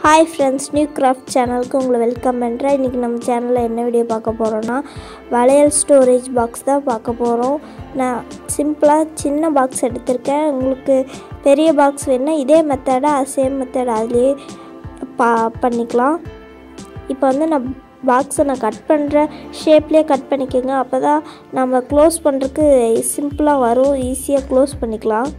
hi friends new craft சேனலுக்கு உங்களை welcome பண்ணுறேன் இன்றைக்கி நம்ம சேனலில் என்ன வீடியோ பார்க்க போகிறோன்னா வளையல் ஸ்டோரேஜ் பாக்ஸ் தான் பார்க்க போகிறோம் நான் சிம்பிளாக சின்ன பாக்ஸ் எடுத்திருக்கேன் உங்களுக்கு பெரிய பாக்ஸ் வேணுன்னா இதே மெத்தடாக சேம் மெத்தட் அதுலேயே பா பண்ணிக்கலாம் இப்போ வந்து நான் பாக்ஸை நான் கட் பண்ணுற ஷேப்லேயே கட் பண்ணிக்கோங்க அப்போ தான் நம்ம க்ளோஸ் பண்ணுறதுக்கு சிம்பிளாக வரும் ஈஸியாக க்ளோஸ் பண்ணிக்கலாம்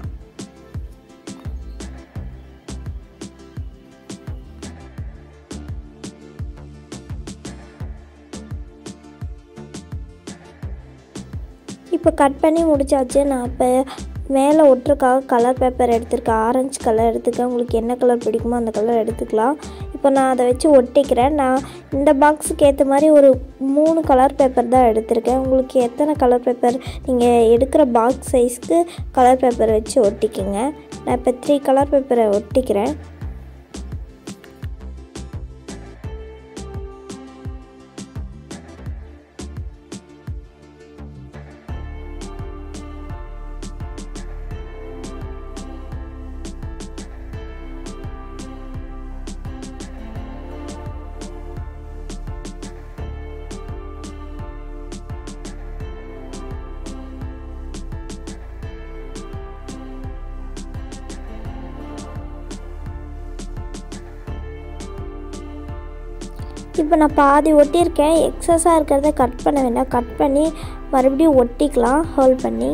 இப்போ கட் பண்ணி முடிச்சாச்சு நான் இப்போ மேலே ஒட்டுறக்காக கலர் பேப்பர் எடுத்திருக்கேன் ஆரஞ்சு கலர் எடுத்துக்கேன் உங்களுக்கு என்ன கலர் பிடிக்குமோ அந்த கலர் எடுத்துக்கலாம் இப்போ நான் அதை வச்சு ஒட்டிக்கிறேன் நான் இந்த பாக்ஸுக்கு ஏற்ற மாதிரி ஒரு மூணு கலர் பேப்பர் தான் எடுத்திருக்கேன் உங்களுக்கு எத்தனை கலர் பேப்பர் நீங்கள் எடுக்கிற பாக்ஸ் சைஸ்க்கு கலர் பேப்பர் வச்சு ஒட்டிக்கோங்க நான் இப்போ த்ரீ கலர் பேப்பரை ஒட்டிக்கிறேன் இப்போ நான் பாதி ஒட்டியிருக்கேன் எக்ஸஸாக இருக்கிறத கட் பண்ண வேண்டாம் கட் பண்ணி மறுபடியும் ஒட்டிக்கலாம் ஹோல்ட் பண்ணி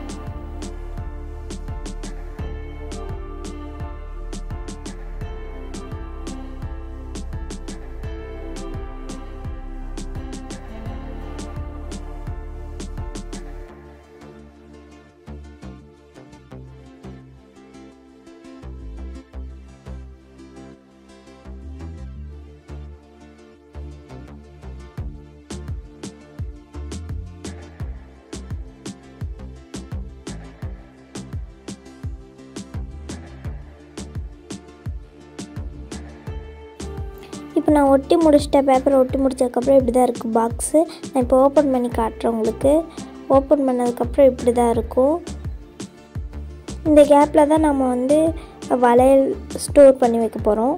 இப்போ நான் ஒட்டி முடிச்சிட்டேன் பேப்பரை ஒட்டி முடிச்சதுக்கப்புறம் இப்படி தான் இருக்குது பாக்ஸு நான் இப்போ ஓப்பன் பண்ணி காட்டுறேன் உங்களுக்கு ஓப்பன் பண்ணதுக்கப்புறம் இப்படி தான் இருக்கும் இந்த கேப்பில் தான் நம்ம வந்து வளையல் ஸ்டோர் பண்ணி வைக்க போகிறோம்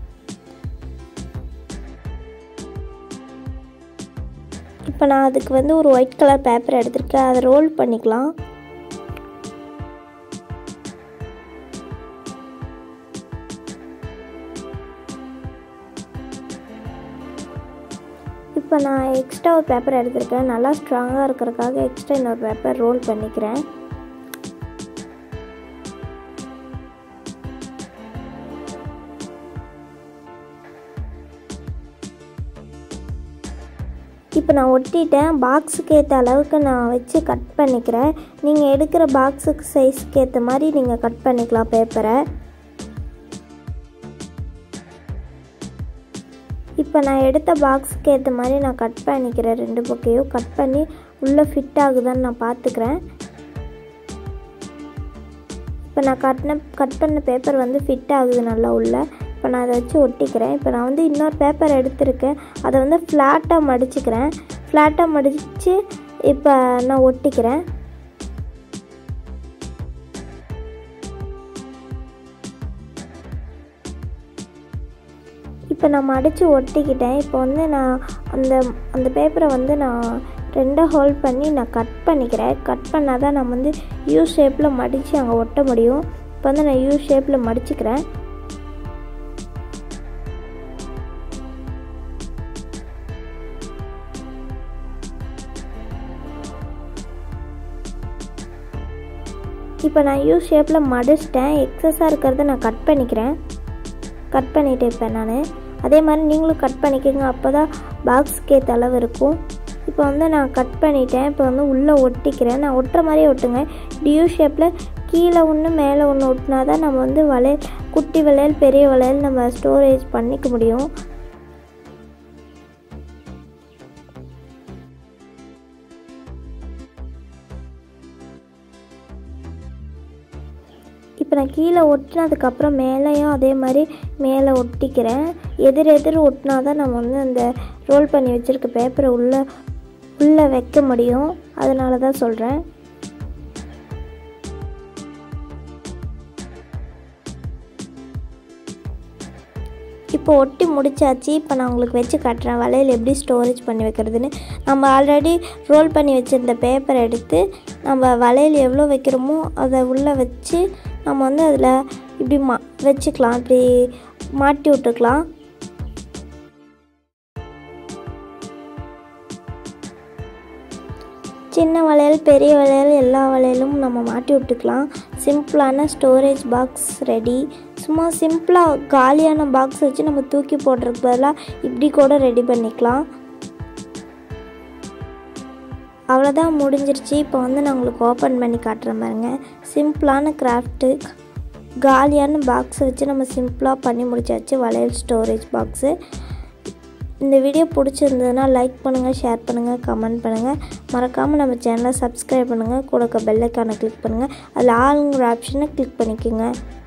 இப்போ நான் அதுக்கு வந்து ஒரு ஒயிட் கலர் பேப்பர் எடுத்திருக்கேன் அதை ரோல் பண்ணிக்கலாம் இப்போ நான் எக்ஸ்ட்ரா ஒரு பேப்பர் எடுத்திருக்கேன் நல்லா ஸ்ட்ராங்காக இருக்கிறதுக்காக எக்ஸ்ட்ரா இன்னொரு பேப்பர் ரோல் பண்ணிக்கிறேன் இப்போ நான் ஒட்டிட்டேன் பாக்ஸுக்கு ஏற்ற அளவுக்கு நான் வச்சு கட் பண்ணிக்கிறேன் நீங்கள் எடுக்கிற பாக்ஸுக்கு சைஸ்க்கு ஏற்ற மாதிரி நீங்கள் கட் பண்ணிக்கலாம் பேப்பரை இப்போ நான் எடுத்த பாக்ஸுக்கு ஏற்ற மாதிரி நான் கட் பண்ணிக்கிறேன் ரெண்டு பக்கையும் கட் பண்ணி உள்ளே ஃபிட் ஆகுதான்னு நான் பார்த்துக்கிறேன் இப்போ நான் கட்டின கட் பண்ண பேப்பர் வந்து ஃபிட் ஆகுது நல்லா உள்ளே இப்போ நான் அதை வச்சு ஒட்டிக்கிறேன் இப்போ நான் வந்து இன்னொரு பேப்பர் எடுத்திருக்கேன் அதை வந்து ஃப்ளாட்டாக மடிச்சுக்கிறேன் ஃப்ளாட்டாக மடித்து இப்போ நான் ஒட்டிக்கிறேன் இப்போ நான் மடித்து ஒட்டிக்கிட்டேன் இப்போ வந்து நான் அந்த அந்த பேப்பரை வந்து நான் ரெண்டாக ஹோல்ட் பண்ணி நான் கட் பண்ணிக்கிறேன் கட் பண்ணால் தான் நம்ம வந்து யூ ஷேப்பில் மடித்து அங்கே ஒட்ட முடியும் இப்போ வந்து நான் யூ ஷேப்பில் மடிச்சுக்கிறேன் இப்போ நான் யூ ஷேப்பில் மடிச்சிட்டேன் எக்ஸஸாக இருக்கிறத நான் கட் பண்ணிக்கிறேன் கட் பண்ணிவிட்டு இப்போ நான் அதே மாதிரி நீங்களும் கட் பண்ணிக்கோங்க அப்போ தான் பாக்ஸுக்கு ஏற்ற அளவு இருக்கும் இப்போ வந்து நான் கட் பண்ணிட்டேன் இப்போ வந்து உள்ளே ஒட்டிக்கிறேன் நான் ஒட்டுற மாதிரியே ஒட்டுங்க டியூ ஷேப்பில் கீழே ஒன்று மேலே ஒன்று ஒட்டினா தான் நம்ம வந்து வளையல் குட்டி வளையல் பெரிய வளையல் நம்ம ஸ்டோரேஜ் பண்ணிக்க முடியும் இப்போ நான் கீழே ஒட்டினதுக்கப்புறம் மேலேயும் அதே மாதிரி மேலே ஒட்டிக்கிறேன் எதிர் எதிர் ஒட்டினா தான் நம்ம வந்து அந்த ரோல் பண்ணி வச்சுருக்க பேப்பரை உள்ளே உள்ளே வைக்க முடியும் அதனால தான் சொல்கிறேன் இப்போ ஒட்டி முடிச்சாச்சு இப்போ நான் உங்களுக்கு வச்சு காட்டுறேன் வளையல் எப்படி ஸ்டோரேஜ் பண்ணி வைக்கிறதுன்னு நம்ம ஆல்ரெடி ரோல் பண்ணி வச்சுருந்த பேப்பர் எடுத்து நம்ம வளையல் எவ்வளோ வைக்கிறோமோ அதை உள்ளே வச்சு நம்ம வந்து அதில் இப்படி மா வச்சுக்கலாம் இப்படி மாட்டி விட்டுக்கலாம் சின்ன வளையல் பெரிய வளையல் எல்லா வளையலும் நம்ம மாட்டி விட்டுக்கலாம் சிம்பிளான ஸ்டோரேஜ் பாக்ஸ் ரெடி சும்மா சிம்பிளாக காலியான பாக்ஸ் வச்சு நம்ம தூக்கி போடுறதுக்கு பதிலாக இப்படி கூட ரெடி பண்ணிக்கலாம் அவ்வளோதான் முடிஞ்சிருச்சு இப்போ வந்து நான் உங்களுக்கு ஓப்பன் பண்ணி காட்டுறேன் பாருங்க சிம்பிளான கிராஃப்ட்டு காலியான பாக்ஸை வச்சு நம்ம சிம்பிளாக பண்ணி முடிச்சாச்சு வளையல் ஸ்டோரேஜ் பாக்ஸு இந்த வீடியோ பிடிச்சிருந்ததுன்னா லைக் பண்ணுங்கள் ஷேர் பண்ணுங்கள் கமெண்ட் பண்ணுங்கள் மறக்காமல் நம்ம சேனலை சப்ஸ்கிரைப் பண்ணுங்கள் கூட பெல்லைக்கானை கிளிக் பண்ணுங்கள் அதில் ஆளுங்கிற ஆப்ஷனை கிளிக் பண்ணிக்கோங்க